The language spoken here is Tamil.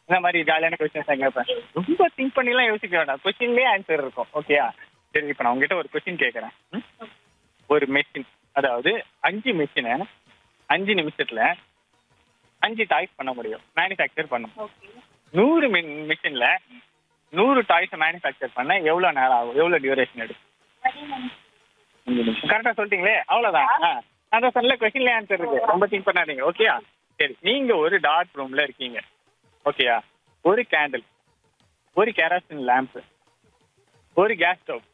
இந்த மாதிரி ஜாலியான கொஸ்டின்ஸ் தான் கேட்பேன் ரொம்ப திங்க் பண்ணிலாம் யோசிக்க வேண்டாம் கொஸ்டின்லேயே ஆன்சர் இருக்கும் ஓகேயா சரி இப்போ நான் உங்ககிட்ட ஒரு கொஸ்டின் கேட்குறேன் ஒரு மெஷின் அதாவது அஞ்சு மெஷினை அஞ்சு நிமிஷத்துல அஞ்சு டாய்ஸ் பண்ண முடியும் மேனுஃபேக்சர் பண்ணும் நூறு மிஷின்ல நூறு டாய்ஸ் மேனுஃபேக்சர் பண்ண எவ்வளவு நேரம் ஆகும் எவ்வளவு டியூரேஷன் எடுக்கும் அஞ்சு நிமிஷம் கரெக்டா சொல்லிட்டீங்களே அவ்வளவுதான் ஆ. நான் தான் சொன்ன கொஸ்டின்ல ஆன்சர் இருக்கு ரொம்ப திங்க் பண்ணாதீங்க ஓகேயா சரி நீங்க ஒரு டார்க் ரூம்ல இருக்கீங்க ஓகேயா ஒரு கேண்டில் ஒரு கேராசின் லேம்ப் ஒரு கேஸ் ஸ்டவ்